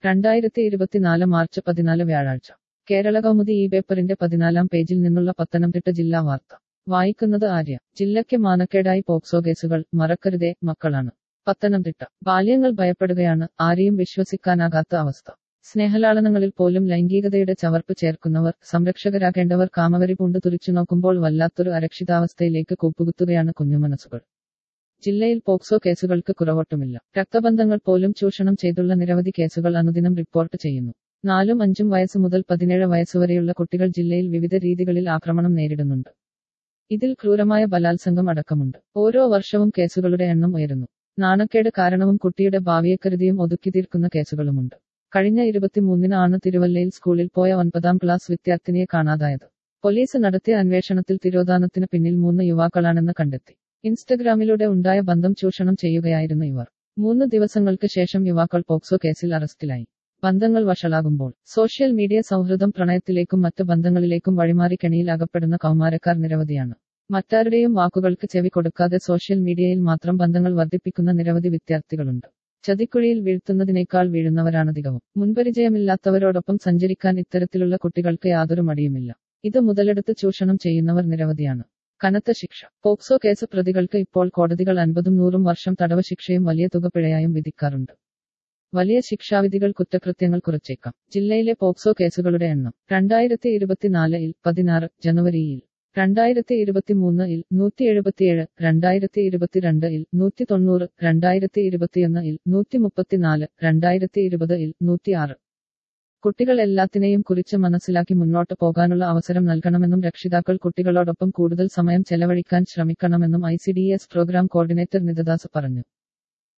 രണ്ടായിരത്തി ഇരുപത്തിനാല് മാർച്ച് പതിനാല് വ്യാഴാഴ്ച കേരള കൗമുദി ഈ പേപ്പറിന്റെ പതിനാലാം പേജിൽ നിന്നുള്ള പത്തനംതിട്ട ജില്ലാ വാർത്ത വായിക്കുന്നത് ആര്യ ജില്ലയ്ക്ക് മാനക്കേടായി പോക്സോ കേസുകൾ മറക്കരുതേ മക്കളാണ് പത്തനംതിട്ട ബാല്യങ്ങൾ ഭയപ്പെടുകയാണ് ആരെയും വിശ്വസിക്കാനാകാത്ത അവസ്ഥ സ്നേഹലാളനങ്ങളിൽ പോലും ലൈംഗികതയുടെ ചവർപ്പ് ചേർക്കുന്നവർ സംരക്ഷകരാകേണ്ടവർ കാമവരി പൂണ്ട് തുറിച്ചു നോക്കുമ്പോൾ വല്ലാത്തൊരു അരക്ഷിതാവസ്ഥയിലേക്ക് കൂപ്പുകുത്തുകയാണ് കുഞ്ഞുമനസ്സുകൾ ജില്ലയിൽ പോക്സോ കേസുകൾക്ക് കുറവൊട്ടുമില്ല രക്തബന്ധങ്ങൾ പോലും ചൂഷണം ചെയ്തുള്ള നിരവധി കേസുകൾ അനുദിനം റിപ്പോർട്ട് ചെയ്യുന്നു നാലും അഞ്ചും വയസ്സ് മുതൽ പതിനേഴ് വയസ്സുവരെയുള്ള കുട്ടികൾ ജില്ലയിൽ വിവിധ രീതികളിൽ ആക്രമണം നേരിടുന്നുണ്ട് ഇതിൽ ക്രൂരമായ ബലാത്സംഗം അടക്കമുണ്ട് ഓരോ വർഷവും കേസുകളുടെ എണ്ണം ഉയരുന്നു നാണക്കേട് കാരണവും കുട്ടിയുടെ ഭാവിയെ കരുതിയും ഒതുക്കി തീർക്കുന്ന കേസുകളുമുണ്ട് കഴിഞ്ഞ ഇരുപത്തിമൂന്നിന് ആണ് തിരുവല്ലയിൽ സ്കൂളിൽ പോയ ഒൻപതാം ക്ലാസ് വിദ്യാർത്ഥിനിയെ കാണാതായത് പോലീസ് നടത്തിയ അന്വേഷണത്തിൽ തിരോധാനത്തിന് പിന്നിൽ മൂന്ന് യുവാക്കളാണെന്ന് കണ്ടെത്തി ഇൻസ്റ്റഗ്രാമിലൂടെ ഉണ്ടായ ബന്ധം ചൂഷണം ചെയ്യുകയായിരുന്നു ഇവർ മൂന്ന് ദിവസങ്ങൾക്ക് ശേഷം യുവാക്കൾ പോക്സോ കേസിൽ അറസ്റ്റിലായി ബന്ധങ്ങൾ വഷളാകുമ്പോൾ സോഷ്യൽ മീഡിയ സൗഹൃദം പ്രണയത്തിലേക്കും മറ്റ് ബന്ധങ്ങളിലേക്കും വഴിമാറി കെണിയിൽ അകപ്പെടുന്ന കൗമാരക്കാർ നിരവധിയാണ് മറ്റാരുടെയും വാക്കുകൾക്ക് ചെവി കൊടുക്കാതെ സോഷ്യൽ മീഡിയയിൽ മാത്രം ബന്ധങ്ങൾ വർദ്ധിപ്പിക്കുന്ന നിരവധി വിദ്യാർത്ഥികളുണ്ട് ചതിക്കുഴിയിൽ വീഴ്ത്തുന്നതിനേക്കാൾ വീഴുന്നവരാണധികവും മുൻപരിചയമില്ലാത്തവരോടൊപ്പം സഞ്ചരിക്കാൻ ഇത്തരത്തിലുള്ള കുട്ടികൾക്ക് യാതൊരു മടിയുമില്ല ഇത് മുതലെടുത്ത് ചൂഷണം ചെയ്യുന്നവർ നിരവധിയാണ് കനത്ത ശിക്ഷ പോക്സോ കേസ് പ്രതികൾക്ക് ഇപ്പോൾ കോടതികൾ അൻപതും നൂറും വർഷം തടവ് ശിക്ഷയും വലിയ തുക പിഴയായും വിധിക്കാറുണ്ട് വലിയ ശിക്ഷാവിധികൾ കുറ്റകൃത്യങ്ങൾ കുറച്ചേക്കാം ജില്ലയിലെ പോക്സോ കേസുകളുടെ എണ്ണം രണ്ടായിരത്തി ഇരുപത്തിനാലിൽ പതിനാറ് ജനുവരിയിൽ രണ്ടായിരത്തി ഇരുപത്തിമൂന്നിൽ നൂറ്റി എഴുപത്തിയേഴ് രണ്ടായിരത്തി ഇരുപത്തിരണ്ടിൽ നൂറ്റി തൊണ്ണൂറ് രണ്ടായിരത്തി ഇരുപത്തിയൊന്നിൽ നൂറ്റി മുപ്പത്തിനാല് രണ്ടായിരത്തി ഇരുപതിൽ നൂറ്റിയാറ് കുട്ടികൾ എല്ലാത്തിനെയും കുറിച്ച് മനസ്സിലാക്കി മുന്നോട്ട് പോകാനുള്ള അവസരം നൽകണമെന്നും രക്ഷിതാക്കൾ കുട്ടികളോടൊപ്പം കൂടുതൽ സമയം ചെലവഴിക്കാൻ ശ്രമിക്കണമെന്നും ഐ പ്രോഗ്രാം കോർഡിനേറ്റർ നിതദാസ് പറഞ്ഞു